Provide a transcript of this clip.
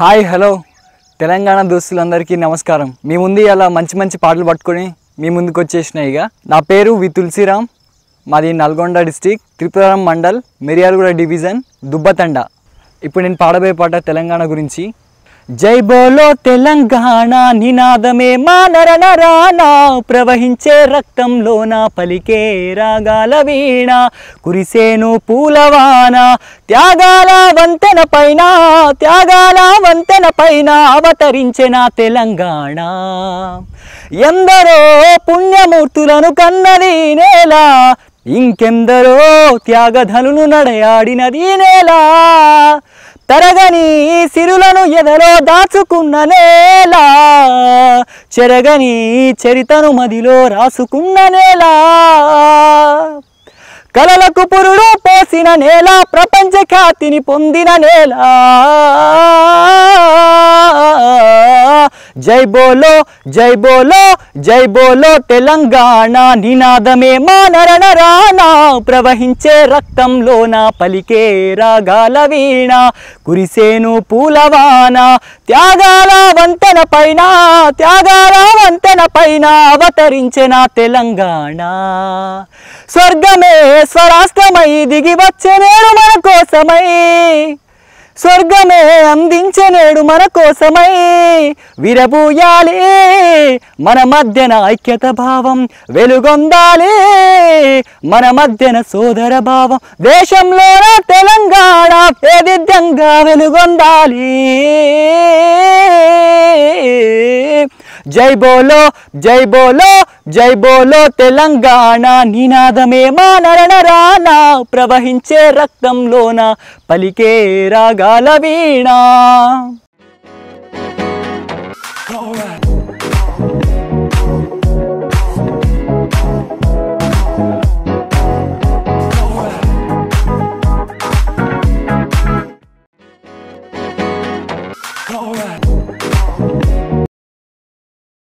hi hello Telangana దోస్తులందరికీ నమస్కారం మీ ముందు అలా మంచి మంచి పాటలు పట్టుకొని మీ ముందుకు వచ్చేసినాయి ఇక నా పేరు వి తులసిరామ్ మాది నల్గొండ డిస్టిక్ త్రిపురం మండల్ మిర్యాలగూడ డివిజన్ దుబ్బతండ ఇప్పుడు నేను పాడబోయే పాట తెలంగాణ గురించి జై బోలో తెలంగాణ నినాదమే మా నరనరానా ప్రవహించే రక్తంలోన పలికే రాగాల వీణ కురిసేను పూలవాన త్యాగాల వంతెన పైన త్యాగాల వంతెన పైన అవతరించిన తెలంగాణ ఎందరో పుణ్యమూర్తులను కన్నది నేల ఇంకెందరో త్యాగధనులు నడయాడినది నేల తరగని సిరులను ఎదలో దాచుకున్న నేల చెరగని చరితను మదిలో రాసుకున్న నేల కలలకు పురుడు పోసిన నేల ప్రపంచ ఖ్యాతిని పొందిన నేల జై బోలో జై బోలో జై బోలో తెలంగాణ నినాదమే మా నరనరానా ప్రవహించే రక్తంలోన పలికే రాగాల వీణ కురిసేను పూలవాన త్యాగాల వంతెన పైన త్యాగాల వంతెన పైన అవతరించిన తెలంగాణ స్వర్గమే స్వరాష్ట్రమై దిగి వచ్చే నేడు మన కోసమై స్వర్గమే అందించనేడు మన కోసమై విరబూయాలి మన మధ్యన ఐక్యత భావం వెలుగొందాలి మన మధ్యన సోదర భావం దేశంలోన తెలంగాణ వేదిద్యంగా వెలుగొందాలి జై బోలో జై బోలో జై బోలో తెలంగాణ నినాదమే మా నరనరానా ప్రవహించే రక్తంలోన పలికే రాగాల వీణ